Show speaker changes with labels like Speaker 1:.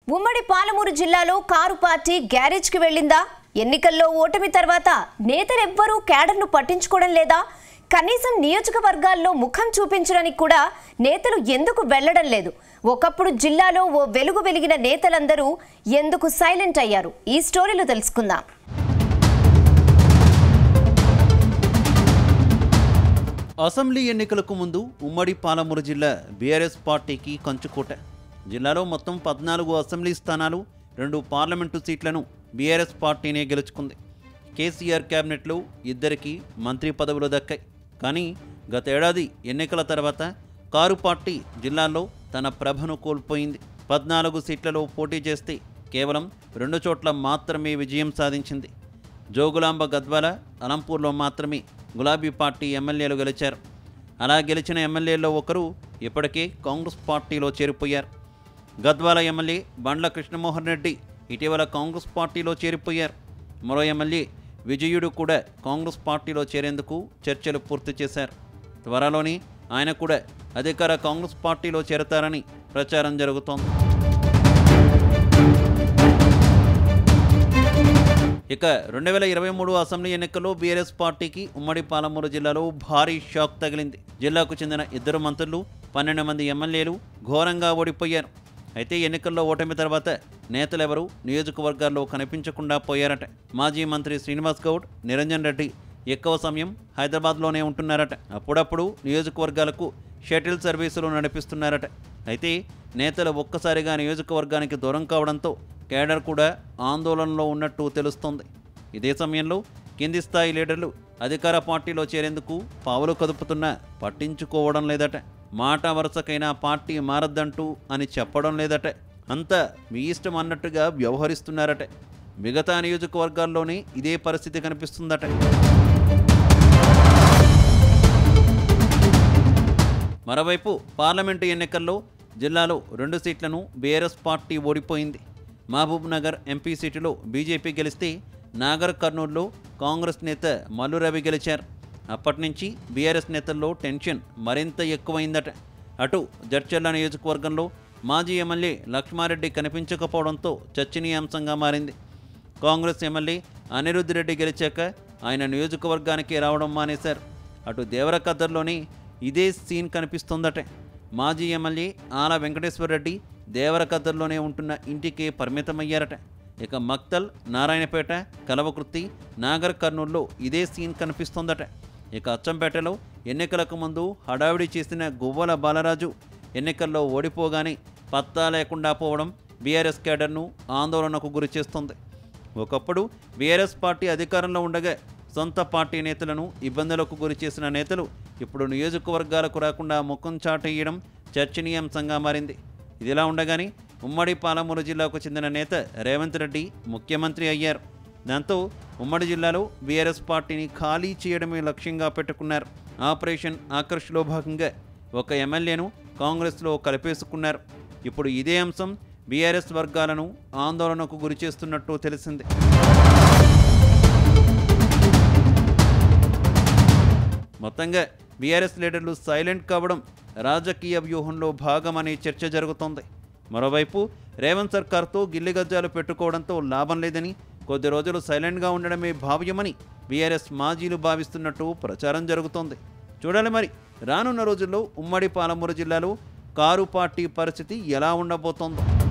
Speaker 1: ఉమ్మడి పాలమూరు జిల్లాలో car party గ్యారేజ్కి వెళ్ళిందా ఎన్నికల్లో ఓటమి తర్వాత నేతలెవ్వరూ క్యాడర్ను పట్టించుకోవడం లేదా కనీసం నియోజకవర్గాల్లో ముఖం చూపించడానికి కూడా నేతలు ఎందుకు వెళ్లడం లేదు ఒకప్పుడు జిల్లాలో ఓ వెలుగు వెలిగిన నేతలందరూ ఎందుకు సైలెంట్ అయ్యారు ఈ స్టోరీలో తెలుసుకుందాం
Speaker 2: అసెంబ్లీ ఎన్నికలకు ముందు ఉమ్మడి పాలమూరు జిల్లా బీఆర్ఎస్ పార్టీకి కంచుకోట జిల్లాలో మొత్తం పద్నాలుగు అసెంబ్లీ స్థానాలు రెండు పార్లమెంటు సీట్లను బీఆర్ఎస్ పార్టీనే గెలుచుకుంది కేసీఆర్ క్యాబినెట్లో ఇద్దరికి మంత్రి పదవులు దక్కాయి కానీ గతేడాది ఎన్నికల తర్వాత కారు పార్టీ జిల్లాలో తన ప్రభను కోల్పోయింది పద్నాలుగు సీట్లలో పోటీ చేస్తే కేవలం రెండు చోట్ల మాత్రమే విజయం సాధించింది జోగులాంబ గద్వాల అలంపూర్లో మాత్రమే గులాబీ పార్టీ ఎమ్మెల్యేలు గెలిచారు అలా గెలిచిన ఎమ్మెల్యేల్లో ఒకరు ఇప్పటికే కాంగ్రెస్ పార్టీలో చేరిపోయారు గద్వాల ఎమ్మెల్యే బండ్ల కృష్ణమోహన్ రెడ్డి ఇటీవల కాంగ్రెస్ పార్టీలో చేరిపోయారు మరో ఎమ్మెల్యే విజయుడు కూడా కాంగ్రెస్ పార్టీలో చేరేందుకు చర్చలు పూర్తి చేశారు త్వరలోనే ఆయన కూడా అధికార కాంగ్రెస్ పార్టీలో చేరతారని ప్రచారం జరుగుతోంది ఇక రెండు వేల ఇరవై మూడు అసెంబ్లీ ఎన్నికల్లో బీఆర్ఎస్ పార్టీకి ఉమ్మడి పాలమూరు జిల్లాలో భారీ షాక్ తగిలింది జిల్లాకు చెందిన ఇద్దరు మంత్రులు పన్నెండు మంది ఎమ్మెల్యేలు ఘోరంగా ఓడిపోయారు అయితే ఎన్నికల్లో ఓటమి తర్వాత నేతలెవరూ నియోజకవర్గాల్లో కనిపించకుండా పోయారట మాజీ మంత్రి శ్రీనివాస్ గౌడ్ నిరంజన్ రెడ్డి ఎక్కువ సమయం హైదరాబాద్లోనే ఉంటున్నారట అప్పుడప్పుడు నియోజకవర్గాలకు షటిల్ సర్వీసులు నడిపిస్తున్నారట అయితే నేతలు ఒక్కసారిగా నియోజకవర్గానికి దూరం కావడంతో కేడర్ కూడా ఆందోళనలో ఉన్నట్టు తెలుస్తోంది ఇదే సమయంలో కింది స్థాయి లీడర్లు అధికార పార్టీలో చేరేందుకు పావులు కదుపుతున్నా పట్టించుకోవడం లేదట మాట వరుసకైనా పార్టీ మారద్దంటూ అని చెప్పడం లేదట అంతా మీ ఇష్టం అన్నట్టుగా వ్యవహరిస్తున్నారట మిగతా నియోజకవర్గాల్లోనే ఇదే పరిస్థితి కనిపిస్తుందట మరోవైపు పార్లమెంటు ఎన్నికల్లో జిల్లాలో రెండు సీట్లను బీఆర్ఎస్ పార్టీ ఓడిపోయింది మహబూబ్ నగర్ ఎంపీ సీటులో బీజేపీ గెలిస్తే నాగర్ కర్నూలులో కాంగ్రెస్ నేత మల్లు రవి గెలిచారు అప్పటి నుంచి బీఆర్ఎస్ నేతల్లో టెన్షన్ మరింత ఎక్కువైందట అటు జడ్చర్ల నియోజకవర్గంలో మాజీ ఎమ్మెల్యే లక్ష్మారెడ్డి కనిపించకపోవడంతో చర్చనీయాంశంగా మారింది కాంగ్రెస్ ఎమ్మెల్యే అనిరుద్ధ్ రెడ్డి గెలిచాక ఆయన నియోజకవర్గానికి రావడం మానేశారు అటు దేవరకద్దర్లోని ఇదే సీన్ కనిపిస్తోందట మాజీ ఎమ్మెల్యే ఆల వెంకటేశ్వర రెడ్డి దేవరకద్దర్లోనే ఉంటున్న ఇంటికి పరిమితమయ్యారట ఇక మక్తల్ నారాయణపేట కలవకుర్తి నాగర్ కర్నూల్లో ఇదే సీన్ కనిపిస్తోందట ఇక అచ్చంపేటలో ఎన్నికలకు ముందు హడావిడి చేసిన గువ్వల బాలరాజు ఎన్నికల్లో ఓడిపోగానే పత్తా లేకుండా పోవడం బీఆర్ఎస్ కేడర్ను ఆందోళనకు గురి చేస్తోంది ఒకప్పుడు బీఆర్ఎస్ పార్టీ అధికారంలో ఉండగా సొంత పార్టీ నేతలను ఇబ్బందులకు గురి చేసిన నేతలు ఇప్పుడు నియోజకవర్గాలకు రాకుండా ముఖం చాటేయడం చర్చనీయాంశంగా మారింది ఇదిలా ఉండగానే ఉమ్మడి పాలమూరు జిల్లాకు చెందిన నేత రేవంత్ రెడ్డి ముఖ్యమంత్రి అయ్యారు దాంతో ఉమ్మడి జిల్లాలో బీఆర్ఎస్ పార్టీని ఖాళీ చేయడమే లక్ష్యంగా పెట్టుకున్నారు ఆపరేషన్ ఆకర్ష్లో భాగంగా ఒక ఎమ్మెల్యేను కాంగ్రెస్లో కలిపేసుకున్నారు ఇప్పుడు ఇదే అంశం బీఆర్ఎస్ వర్గాలను ఆందోళనకు గురి చేస్తున్నట్టు తెలిసింది మొత్తంగా బీఆర్ఎస్ లీడర్లు సైలెంట్ కావడం రాజకీయ వ్యూహంలో భాగమనే చర్చ జరుగుతోంది మరోవైపు రేవంత్ సర్కార్తో గిల్లిగజ్జాలు పెట్టుకోవడంతో లాభం లేదని కొద్ది రోజులు సైలెంట్గా ఉండడమే భావ్యమని బీఆర్ఎస్ మాజీలు భావిస్తున్నట్టు ప్రచారం జరుగుతోంది చూడాలి మరి రానున్న రోజుల్లో ఉమ్మడి పాలమూరు జిల్లాలో కారు పార్టీ పరిస్థితి ఎలా ఉండబోతోందో